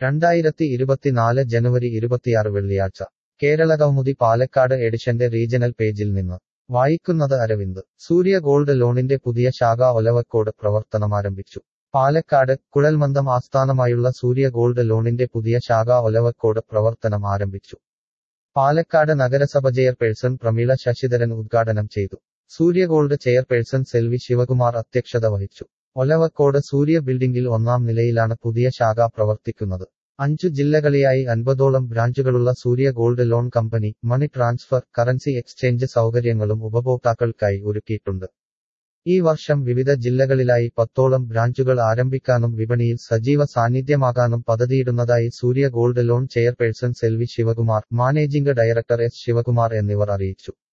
രണ്ടായിരത്തി ഇരുപത്തിനാല് ജനുവരി ഇരുപത്തിയാറ് വെള്ളിയാഴ്ച കേരളകൗമുദി പാലക്കാട് എഡിഷന്റെ റീജണൽ പേജിൽ നിന്ന് വായിക്കുന്നത് അരവിന്ദ് സൂര്യ ഗോൾഡ് ലോണിന്റെ പുതിയ ശാഖ ഒലവക്കോട് പ്രവർത്തനമാരംഭിച്ചു പാലക്കാട് കുഴൽമന്ദം ആസ്ഥാനമായുള്ള സൂര്യ ഗോൾഡ് ലോണിന്റെ പുതിയ ശാഖ ഒലവക്കോട് പ്രവർത്തനം ആരംഭിച്ചു പാലക്കാട് നഗരസഭ ചെയർപേഴ്സൺ പ്രമീള ശശിധരൻ ഉദ്ഘാടനം ചെയ്തു സൂര്യ ഗോൾഡ് ചെയർപേഴ്സൺ സെൽവി ശിവകുമാർ അധ്യക്ഷത വഹിച്ചു ഒലവക്കോട് സൂര്യ ബിൽഡിംഗിൽ ഒന്നാം നിലയിലാണ് പുതിയ ശാഖ പ്രവർത്തിക്കുന്നത് അഞ്ചു ജില്ലകളിലായി അൻപതോളം ബ്രാഞ്ചുകളുള്ള Surya gold loan company money transfer currency exchange സൗകര്യങ്ങളും ഉപഭോക്താക്കൾക്കായി ഒരുക്കിയിട്ടുണ്ട് ഈ വർഷം വിവിധ ജില്ലകളിലായി പത്തോളം ബ്രാഞ്ചുകൾ ആരംഭിക്കാനും വിപണിയിൽ സജീവ സാന്നിധ്യമാകാനും പദ്ധതിയിടുന്നതായി Surya gold loan chairperson Selvi Sivakumar managing director S Sivakumar എന്നിവർ അറിയിച്ചു